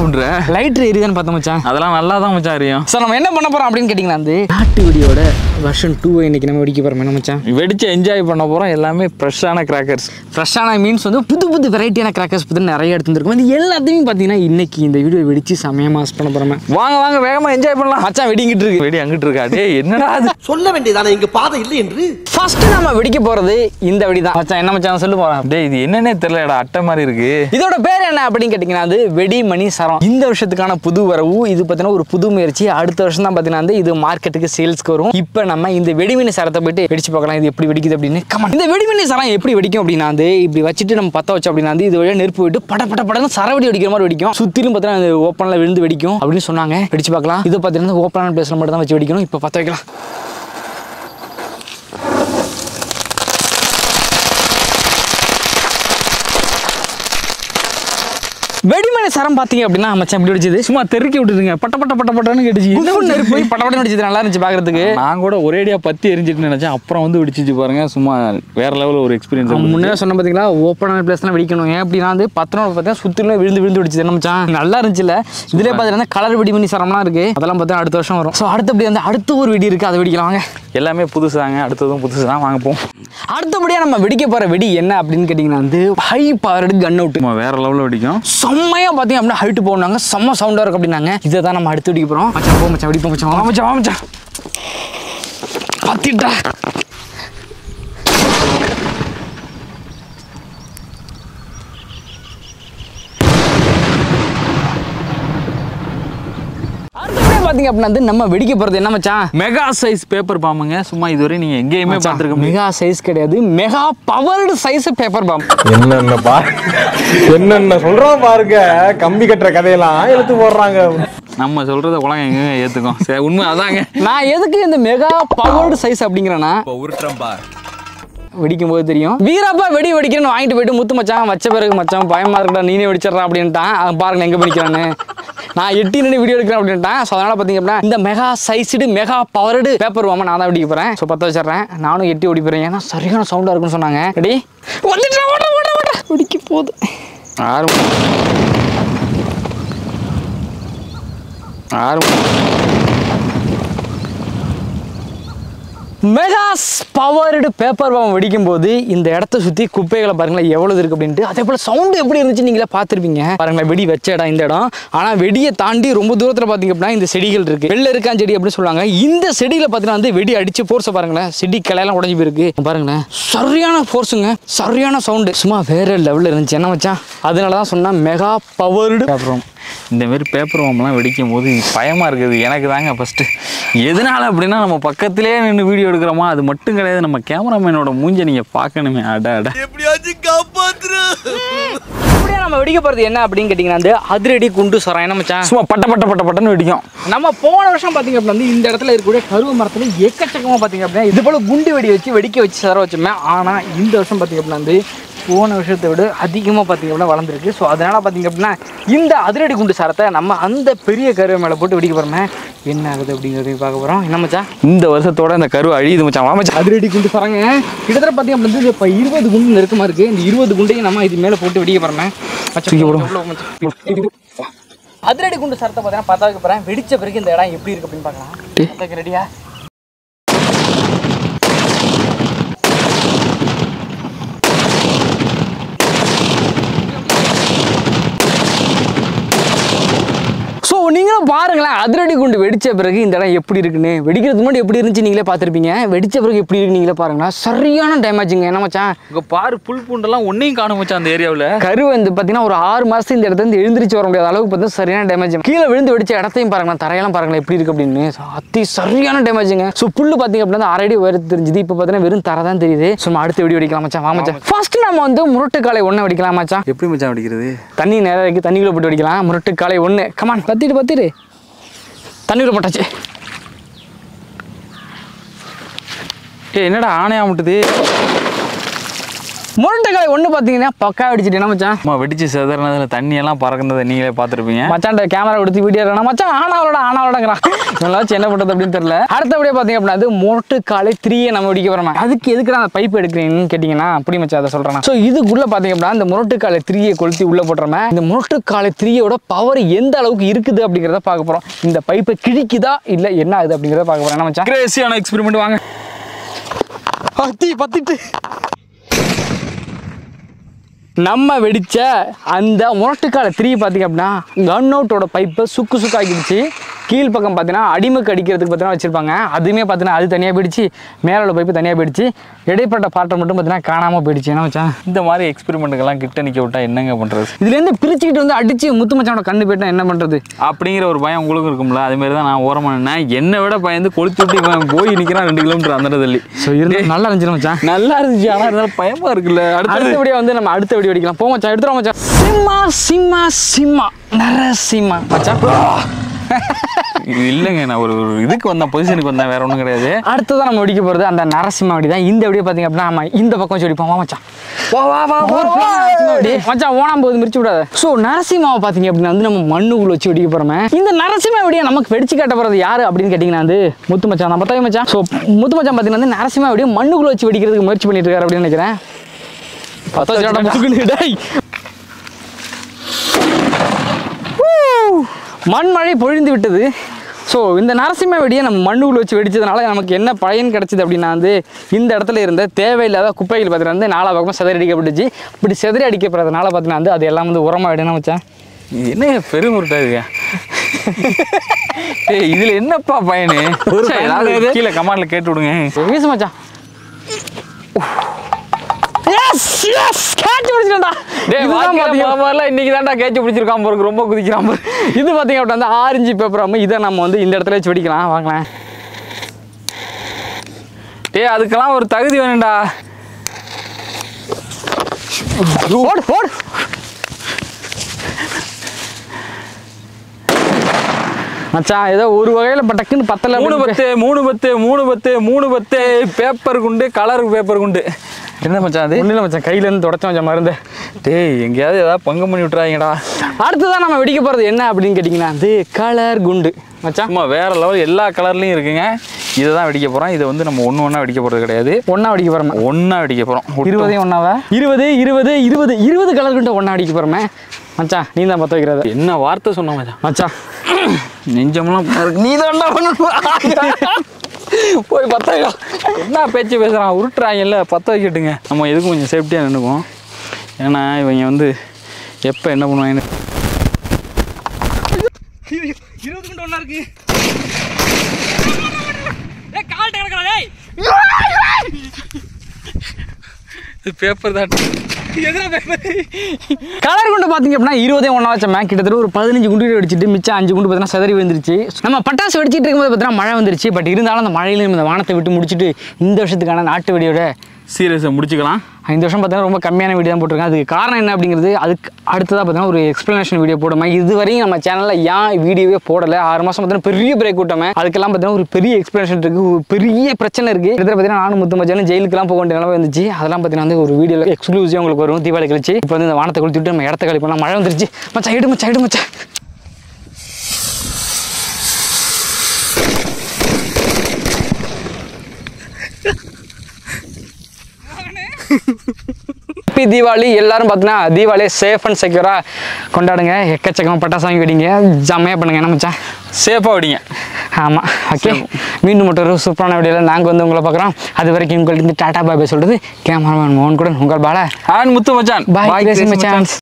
பண்ற லைட்ரு எரியுதான்னு பார்த்தோம் மச்சான் அதெல்லாம் நல்லா தான் மச்சான் அறியும் சார் நம்ம என்ன பண்ண போறோம் அப்படின்னு கேட்டிங்கன்னா வந்து நாட்டு வெடியோட வெர்ஷன் டூ இன்னைக்கு நம்ம வெடிக்க போகிறோம் என்ன மச்சான் வெடிச்சு என்ஜாய் பண்ண போறோம் எல்லாமே ஃப்ரெஷ்ஷான கிராக்கர்ஸ் ஃப்ரெஷ்ஷான மீன்ஸ் வந்து புது புது வெரைட்டியான கிராக்கர்ஸ் பற்றி நிறைய எடுத்துருக்கோம் இது எல்லாத்தையுமே பார்த்தீங்கன்னா இன்னைக்கு இந்த வீடியோ வெடிச்சு செமையாக மாஸ் பண்ண போகிறோம் வாங்க வாங்க வேகமா என்ஜாய் பண்ணலாம் மச்சான் வெடிங்கிட்டு இருக்கு வெடி அங்கிட்டு இருக்கா டேய் என்னடா அது சொல்ல வேண்டியதானே இங்க பாதை இல்லை என்று ஃபர்ஸ்ட் நம்ம வெடிக்க போகிறது இந்த வெடி தான் மச்சான் என்ன மச்சான் சொல்லு போகிறேன் டேய் இது என்னன்னே தெரியலடா அட்டை மாதிரி இருக்கு இதோட பேர் என்ன அப்படின்னு கேட்டிங்கன்னா அது வெடி மணி சரம் இந்த வருஷத்துக்கான புது வரவு இது பார்த்தீங்கன்னா ஒரு புது முயற்சி அடுத்த வருஷம் தான் பார்த்தீங்கன்னா வந்து இது மார்க்கெட்டுக்கு சேல்ஸ்க்கு வரும் இப்போ நம்ம இந்த வெடிமணி சரத்தை போயிட்டு வெடிச்சு பார்க்கலாம் இது எப்படி வெடிக்குது அப்படின்னு கமான் இந்த வெடிமணி சரம் எப்படி வெடிக்கும் அப்படின்னா வந்து இப்படி வச்சுட்டு நம்ம பற்ற வச்சோம் அப்படின்னா வந்து இது வழியாக நெருப்பு விட்டு பட பட படன்னு சரவெடி வெடிக்கிற மாதிரி வெடிக்கும் சுற்றிலும் பார்த்தீங்கன்னா அது ஓப்பனில் விழுந்து வெடிக்கும் அப்படின்னு சொன்னாங்க வெடிச்சு பார்க்கலாம் இது பார்த்தீங்கன்னா ஓப்பனான பிளேஸில் மட்டும் தான் வச்சு வெடிக்கணும் இப்போ பற்ற வைக்கலாம் வெடிமணி சரம் பார்த்தீங்க அப்படின்னா மச்சான் இப்படி வெடிச்சது சும்மா தெருக்கி விட்டுருங்க பட்ட பட்ட பட்ட பட்டன்னு கேட்டுச்சு குண்டு நெருப்பு போய் படபடன்னு வெடிச்சது நல்லா இருந்துச்சு பார்க்கறதுக்கு நான் கூட ஒரேடியா பத்தி எரிஞ்சிட்டு நினைச்சேன் அப்புறம் வந்து வெடிச்சிச்சு பாருங்க சும்மா வேற லெவலில் ஒரு எக்ஸ்பீரியன்ஸ் முன்னே சொன்ன பார்த்தீங்களா ஓப்பனான பிளேஸ்லாம் வெடிக்கணும் ஏன் அப்படின்னா வந்து பத்திரம் பார்த்தீங்கன்னா சுற்றிலும் விழுந்து விழுந்து வெடிச்சது என்ன மச்சான் நல்லா இருந்துச்சுல்ல இதுலேயே பார்த்தீங்கன்னா கலர் வெடி பண்ணி சரம்லாம் இருக்கு அதெல்லாம் பார்த்தீங்கன்னா அடுத்த வருஷம் வரும் ஸோ அடுத்தபடி வந்து அடுத்த ஒரு வெடி இருக்கு அதை வெடிக்கலாம் வாங்க எல்லாமே புதுசாங்க அடுத்ததும் புதுசு தான் வாங்க போவோம் அடுத்தபடியாக நம்ம வெடிக்க போகிற வெடி என்ன அப்படின்னு கேட்டிங்கன்னா வந்து ஹை பவர்டு கன் அவுட் சும்மா வேற லெவலில் வெடிக்கும் செம்மையாக பார்த்தீங்க அப்படின்னா ஹைட்டு போனாங்க செம்ம சவுண்டாக இருக்கும் அப்படின்னாங்க இதை தான் நம்ம அடுத்து வெடிக்க போகிறோம் மச்சான் போ மச்சான் வெடிப்போம் மச்சான் வா மச்சான் வா மச்சான் பத்திட்டா அடுத்தபடியாக பார்த்தீங்க அப்படின்னா வந்து நம்ம வெடிக்க போகிறது என்ன மச்சான் மெகா சைஸ் பேப்பர் பாம்புங்க சும்மா இதுவரை நீங்க எங்கேயுமே பார்த்துருக்க முடியாது மெகா சைஸ் கிடையாது mega powered size paper bomb என்னென்ன பா என்னென்ன சொல்றோம் பாருங்க கம்பி கட்டுற கதையெல்லாம் இழுத்து போடுறாங்க நம்ம சொல்றத உலகம் எங்கேயுமே ஏத்துக்கும் சரி உண்மை அதாங்க நான் எதுக்கு இந்த மெகா பவர்டு சைஸ் அப்படிங்கிறேன்னா வெடிக்கும் போது தெரியும் வீரப்பா வெடி வெடிக்கிறேன்னு வாங்கிட்டு போயிட்டு முத்து மச்சான் வச்ச பிறகு மச்சான் பயமா இருக்கடா நீனே வெடிச்சிடறா அப்படின்ட்டான் அவன் பாருங்க எங்க வெடிக்கிறான்னு நான் எட்டி நின்று வீடியோ எடுக்கிறேன் அப்படின்ட்டான் ஸோ அதனால பார்த்தீங்க அப்படின்னா இந்த mega sized mega powered paper வாம நான் தான் வெடிக்க போறேன் ஸோ பற்ற வச்சிடுறேன் நானும் எட்டி ஓடி போறேன் ஏன்னா சரியான சவுண்டாக இருக்குன்னு சொன்னாங்க ரெடி வந்துட்டா ஓட ஓட ஓட வெடிக்க போகுது ஆறு ஆறு மெகாஸ் பவர்டு பேப்பர் பாம் வெடிக்கும் போது இந்த இடத்த சுற்றி குப்பைகளை பாருங்களேன் எவ்வளவு இருக்கு அப்படின்ட்டு அதே போல் சவுண்டு எப்படி இருந்துச்சு நீங்களே பார்த்துருப்பீங்க பாருங்களேன் வெடி வச்ச இடம் இந்த இடம் ஆனால் வெடியை தாண்டி ரொம்ப தூரத்தில் பார்த்தீங்க அப்படின்னா இந்த செடிகள் இருக்கு வெள்ளை இருக்கான் செடி அப்படின்னு சொல்லுவாங்க இந்த செடியில் பார்த்தீங்கன்னா வந்து வெடி அடிச்சு ஃபோர்ஸை பாருங்களேன் செடி கிளையெல்லாம் உடஞ்சி போயிருக்கு பாருங்களேன் சரியான ஃபோர்ஸுங்க சரியான சவுண்டு சும்மா வேற லெவலில் இருந்துச்சு என்ன மச்சான் அதனால தான் சொன்னேன் மெகா பவர்டு பேப்பர் இந்த மாதிரி பேப்பர் வாம்லாம் வெடிக்கும் போது பயமா இருக்குது எனக்கு தாங்க ஃபர்ஸ்ட் எதனால அப்படின்னா நம்ம பக்கத்திலே நின்று வீடியோ எடுக்கிறோமா அது மட்டும் கிடையாது நம்ம கேமராமேனோட மூஞ்ச நீங்க பார்க்கணுமே அட அட எப்படியாச்சும் காப்பாத்துற அப்படியே நம்ம வெடிக்க போகிறது என்ன அப்படின்னு கேட்டிங்கன்னா வந்து அதிரடி குண்டு சொரம் என்ன மச்சான் சும்மா பட்ட பட்ட பட்ட பட்டன்னு வெடிக்கும் நம்ம போன வருஷம் பார்த்தீங்க அப்படின்னா வந்து இந்த இடத்துல இருக்கக்கூடிய கருவ மரத்துல எக்கச்சக்கமாக பார்த்தீங்க அப்படின்னா இது போல குண்டு வெடி வச்சு வெடிக்க வச்சு சர வச்சோமே ஆனால் இந்த வருஷம் பார்த்தீங்க அப்படின்னா வந்து போன வருஷத்தை விட அதிகமாக பார்த்தீங்க அப்படின்னா வளர்ந்துருக்கு ஸோ அதனால் பார்த்தீங்க அப்படின்னா இந்த அதிரடி குண்டு சரத்தை நம்ம அந்த பெரிய கருவை மேலே போட்டு வெடிக்க போகிறோமே என்ன ஆகுது அப்படிங்கிறது பார்க்க போகிறோம் என்ன மச்சான் இந்த வருஷத்தோட இந்த கரு அழியுது மச்சான் வா மச்சான் அதிரடி குண்டு சரங்க கிட்டத்தட்ட பார்த்தீங்க அப்படின்னா வந்து இப்போ இருபது குண்டு நெருக்கமாக இருக்குது இந்த இருபது குண்டையும் நம்ம இது மேலே போட்டு வெடிக்க போகிறோமே தூக்கி போடுவோம். அதிரடி குண்டு சரத்தை பார்த்தீங்கன்னா பத்தாவுக்கு போகிறேன் வெடிச்ச பிறகு இந்த இடம் எப்படி இருக்கு அப்படின்னு பார்க்கலாம் பத்தாவுக்கு ரெடியா ஸோ நீங்களும் பாருங்களேன் அதிரடி குண்டு வெடிச்ச பிறகு இந்த இடம் எப்படி இருக்குன்னு வெடிக்கிறதுக்கு முன்னாடி எப்படி இருந்துச்சு நீங்களே பார்த்துருப்பீங்க வெடிச்ச பிறகு எப்படி இருக்கு நீங்களே பாருங்களேன் சரியான டேமேஜுங்க என்ன மச்சான் இங்க பாரு புல் பூண்டெல்லாம் ஒன்னையும் காணும் மச்சான் அந்த ஏரியாவில் கரு வந்து பார்த்தீங்கன்னா ஒரு ஆறு மாதம் இந்த இடத்துல இருந்து எழுந்திரிச்சு வர முடியாத அளவுக்கு பார்த்தா சரியான டேமேஜ் கீழே விழுந்து வெடிச்ச இடத்தையும் பாருங்களேன் தரையெல்லாம் பாருங்களேன் எப்படி இருக்கு அப்படின்னு So, அத்தி சரியான டேமேஜுங்க ஸோ புல்லு பார்த்தீங்க அப்படின்னா அரை அடி உயரத்து தெரிஞ்சுது இப்போ பார்த்தீங்கன்னா வெறும் தரை தான் தெரியுது ஸோ அடுத்த வெடி வெடிக்கலாம் மச்சான் வா மச்சான் ஃபர்ஸ்ட் நம்ம வந்து முரட்டுக்காலை ஒன்று வெடிக்கலாம் மச்சான் எப்படி மச்சான் வெடிக்கிறது தண்ணி நேரம் இருக்கு தண்ணிக்குள்ள போட்டு வெடிக்கலாம் முரட்டுக்காலை ஒன்று கமான் பத்திட்டு பத்திட்டு தண்ணிக்குள்ள போட்டாச்சு ஏ என்னடா ஆணையா முட்டுது முரட்டுக்காய் ஒன்று பார்த்தீங்கன்னா பக்கா அடிச்சிட்டு என்ன மச்சான் சும்மா வெடிச்சு செதறினதுல தண்ணி எல்லாம் பறக்குனதை நீங்களே பார்த்துருப்பீங்க மச்சான்ட கேமரா கொடுத்து வீடியோ எடுக்கணும் மச்சான் ஆனாவோட ஆனாவோடங்கிறான் நல்லா வச்சு என்ன பண்ணுறது அப்படின்னு தெரியல அடுத்தபடியே பார்த்தீங்க அப்படின்னா அது முரட்டு காலை த்ரீயை நம்ம வெடிக்க போகிறோம் அதுக்கு எதுக்கு அந்த பைப் எடுக்கிறீங்கன்னு கேட்டிங்கன்னா அப்படி மச்சான் அதை சொல்கிறேன் ஸோ இதுக்குள்ளே பார்த்தீங்க அப்படின்னா இந்த முரட்டு காலை த்ரீயை கொளுத்தி உள்ளே போட்டுறோமே இந்த முரட்டு காலை த்ரீயோட பவர் எந்த அளவுக்கு இருக்குது அப்படிங்கிறத பார்க்க போகிறோம் இந்த பைப்பை கிழிக்குதா இல்லை என்ன ஆகுது அப்படிங்கிறத பார்க்க போகிறோம் என்ன மச்சான் கிரேசியான எக்ஸ்பெரிமெண்ட் வாங்க அத்தி பத்திட்டு நம்ம வெடிச்ச அந்த முரட்டுக்கால த்ரீ பார்த்தீங்க அப்படின்னா கன் அவுட்டோட பைப்பை சுக்கு சுக்காக்கிடுச்சு கீழ் பக்கம் பார்த்தீங்கன்னா அடிமுக்கு அடிக்கிறதுக்கு பார்த்தீங்கன்னா வச்சிருப்பாங்க அதுவுமே பார்த்தீங்கன்னா அது தனியாக போயிடுச்சு மேலே உள்ள பைப்பு தனியாக போயிடுச்சு இடைப்பட்ட பாட்டை மட்டும் பார்த்தீங்கன்னா காணாமல் போயிடுச்சு என்ன மச்சான் இந்த மாதிரி எக்ஸ்பெரிமெண்ட்டுக்கெல்லாம் கிட்ட நிக்க விட்டா என்னங்க பண்றது இதுலேருந்து பிரிச்சுக்கிட்டு வந்து அடிச்சு முத்து மச்சானோட கண்ணு போயிட்டா என்ன பண்ணுறது அப்படிங்கிற ஒரு பயம் உங்களுக்கும் இருக்கும்ல அது மாதிரி தான் நான் ஓரமா நின்னேன் என்னை விட பயந்து கொளுத்தி விட்டு இவன் போய் நிக்கிறான் ரெண்டு கிலோமீட்டர் அந்த தள்ளி ஸோ இருந்து நல்லா இருந்துச்சு மச்சான் நல்லா இருந்துச்சு ஆனா இருந்தாலும் பயமா இருக்குல்ல அடுத்தது அடுத்தபடியாக வந்து நம்ம அடுத்த வீடியோ அடிக்கலாம் போ மச்சான் எடுத்துரும் மச்சான் சிம்மா சிம்மா சிம்மா நரசிம்மா மச்சான் இது இல்லைங்க நான் ஒரு ஒரு இதுக்கு வந்தேன் பொசிஷனுக்கு வந்தேன் வேற ஒன்றும் கிடையாது அடுத்ததான் நம்ம வெடிக்க போகிறது அந்த நரசிம்ம வெடி தான் இந்த வெடியை பார்த்தீங்க அப்படின்னா நம்ம இந்த பக்கம் வச்சு வெடிப்போம் வா மச்சான் வா வா வா வா வா. நரசிம்ம வெடி. மச்சான் ஓனாம் போது மிரிச்சு விடாத ஸோ நரசிம்மாவை பார்த்தீங்க அப்படின்னா வந்து நம்ம மண்ணுக்குள்ள வச்சு வெடிக்க போகிறோமே இந்த நரசிம்ம வெடியை நமக்கு வெடிச்சு காட்ட போகிறது யாரு அப்படின்னு கேட்டிங்கன்னா வந்து முத்து மச்சான் நம்ம பத்தாவே மச்சான் ஸோ முத்து மச்சான் பார்த்தீங்கன்னா வந்து நரசிம்ம வெடியை மண்ணுக்குள்ள வச்சு வெடிக்கிறதுக்கு முயற்சி பண்ணிட்டு இருக்காரு அப்படின்னு நினைக்கிறேன் பத்த வச்சுடா முத்துக்குன்னு டேய். மண்மழை பொழிந்து விட்டது ஸோ இந்த நரசிம்ம வெடியை நம்ம மண்ணுக்குள்ள வச்சு வெடிச்சதுனால நமக்கு என்ன பயன் கிடைச்சது அப்படின்னா வந்து இந்த இடத்துல இருந்த தேவையில்லாத குப்பைகள் பார்த்தீங்கன்னா வந்து நாலா பக்கமாக செதறி அடிக்கப்பட்டுச்சு இப்படி செதறி அடிக்கப்படுறதுனால பார்த்தீங்கன்னா வந்து அது எல்லாம் வந்து உரமாக விடணும் வச்சேன் இது என்ன பெருமுருட்டா இது ஏய் இதுல என்னப்பா பயனு ஒரு சரி, பயன் ஏதாவது கிடையாது. கீழே கமெண்ட்ல கேட்டு விடுங்க வீசு மச்சான் எஸ் எஸ் கேட்ச் பிடிச்சிட்டா டேய் வாழ்க்கையில முத முதல்ல இன்னைக்கு தான்டா கேட்ச் பிடிச்சிருக்கான் பாருங்க ரொம்ப குதிக்கிறான் பாரு இது பார்த்தீங்க அப்படின்னா வந்து ஆரஞ்சு பேப்பர் இதை நம்ம வந்து இந்த இடத்துல வச்சு வெடிக்கலாம் வாங்கலாம் டேய் அதுக்கெல்லாம் ஒரு தகுதி வேணும்டா ஓடு ஓடு மச்சான் ஏதோ ஒரு வகையில் பட்டக்குன்னு பத்தல மூணு பத்து மூணு பத்து மூணு பத்து மூணு பத்து பேப்பர் குண்டு கலர் பேப்பர் குண்டு என்ன மச்சான் அது ஒன்றும் இல்லை மச்சான் கையிலேருந்து தொடச்ச மச்சான் மருந்து டேய் எங்கேயாவது ஏதாவது பங்கு பண்ணி விட்டுறாங்கடா அடுத்ததான் நம்ம வெடிக்க போகிறது என்ன அப்படின்னு கேட்டிங்கன்னா அது கலர் குண்டு மச்சான் சும்மா வேற லெவல் எல்லா கலர்லையும் இருக்குங்க இதை தான் வெடிக்க போகிறோம் இதை வந்து நம்ம ஒன்று ஒன்றா வெடிக்க போகிறது கிடையாது ஒன்றா வெடிக்க போகிறோம் ஒன்றா வெடிக்க போகிறோம் இருபதையும் ஒன்றாவா இருபது இருபது இருபது இருபது கலர் குண்டை ஒன்றா வெடிக்க போகிறோமே மச்சான் நீ தான் பற்ற வைக்கிறது என்ன வார்த்தை சொன்ன மச்சான் மச்சான் நெஞ்சமெல்லாம் பாரு. நீ தான்டா பண்ணணும் போய் பத்த வைடா. என்ன பேச்சு பேசுகிறான் உருட்டுறாங்கல்ல பத்த வைக்கட்டுங்க நம்ம எதுக்கும் கொஞ்சம் சேஃப்டியாக நின்றுக்குவோம் ஏன்னா இவங்க வந்து எப்போ என்ன பண்ணுவாங்கன்னு இருபது குண்டு ஒன்றா இருக்கு கால் பேப்பர் தான் கலர் குண்டு பார்த்தீங்க அப்படின்னா இருபதே ஒன்றா வச்சோம் கிட்டத்தட்ட ஒரு பதினஞ்சு குண்டு வெடிச்சிட்டு மிச்சம் அஞ்சு குண்டு பார்த்தீங்கன்னா செதறி விழுந்துருச்சு நம்ம பட்டாசு வெடிச்சிட்டு இருக்கும்போது பார்த்தீங்கன்னா மழை வந்துருச்சு பட் இருந்தாலும் அந்த மழையிலும் இந்த வானத்தை விட்டு முடிச்சுட்டு இந்த வருஷத்துக்கான நாட்டு வெடியோட சீரியஸை முடிச்சுக்கலாம் இந்த வருஷம் பார்த்தீங்கன்னா ரொம்ப கம்மியான வீடியோ தான் போட்டிருக்கேன் அதுக்கு காரணம் என்ன அப்படிங்கிறது அதுக்கு அடுத்ததாக பார்த்தீங்கன்னா ஒரு எக்ஸ்ப்ளனேஷன் வீடியோ போடுமா இது வரையும் நம்ம சேனலில் ஏன் வீடியோவே போடலை ஆறு மாதம் பார்த்தீங்கன்னா பெரிய பிரேக் விட்டோமே அதுக்கெல்லாம் பார்த்தீங்கன்னா ஒரு பெரிய எக்ஸ்ப்ளனேஷன் இருக்குது ஒரு பெரிய பிரச்சனை இருக்குது இதில் பார்த்தீங்கன்னா நானும் முத்து மச்சானும் ஜெயிலுக்குலாம் போக வேண்டிய நிலமை வந்துச்சு அதெல்லாம் பார்த்தீங்கன்னா வந்து ஒரு வீடியோவில் எக்ஸ்க்ளூசிவாக உங்களுக்கு வரும் தீபாவளி கழிச்சு இப்போ வந்து இந்த வானத்தை கொளுத்திட்டு நம்ம இடத்த கழிப்போம் மழை வந்துருச்சு மச்சான் இடு மச்சான் இடு மச்சான் ஹாப்பி தீபாவளி எல்லாரும் பார்த்தீங்கன்னா தீபாவளியை சேஃப் அண்ட் செக்யூராக கொண்டாடுங்க எக்கச்சக்கம் பட்டாசு வாங்கி வெடிங்க ஜம்மையாக பண்ணுங்க என்ன மச்சான் சேஃபாக விடிங்க ஆமாம் ஓகே மீண்டும் மட்டும் ஒரு சூப்பரான வீடியோவில் நாங்கள் வந்து உங்களை பார்க்குறோம் அது வரைக்கும் உங்கள்கிட்ட டாடா பாய் சொல்கிறது கேமராமேன் மோகன் கூட உங்கள் பாலா ஆன் முத்து மச்சான் பாய் Bye, மச்சான்